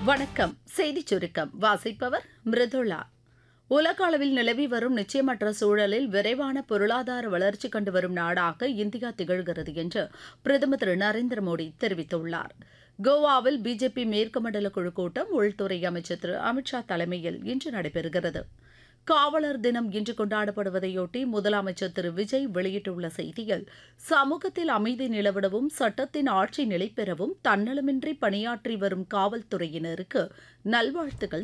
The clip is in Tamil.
வணக்கம் செய்திச் சுருக்கம் வாசிப்பவர் மிருதுளா உலக அளவில் நிலவி வரும் நிச்சயமற்ற சூழலில் விரைவான பொருளாதார வளர்ச்சி கண்டு வரும் நாடாக இந்தியா திகழ்கிறது என்று பிரதமர் திரு நரேந்திர மோடி தெரிவித்துள்ளார் கோவாவில் பிஜேபி மேற்கு மண்டல குழு கூட்டம் உள்துறை அமைச்சர் திரு அமித்ஷா தலைமையில் இன்று நடைபெறுகிறது காவலர் தினம் இன்று கொண்டாடப்படுவதையொட்டி முதலமைச்சர் திரு விஜய் வெளியிட்டுள்ள செய்தியில் சமூகத்தில் அமைதி நிலவிடவும் சட்டத்தின் ஆட்சி நிலை பெறவும் தன்னலமின்றி பணியாற்றி வரும் காவல்துறையினருக்கு நல்வாழ்த்துக்கள்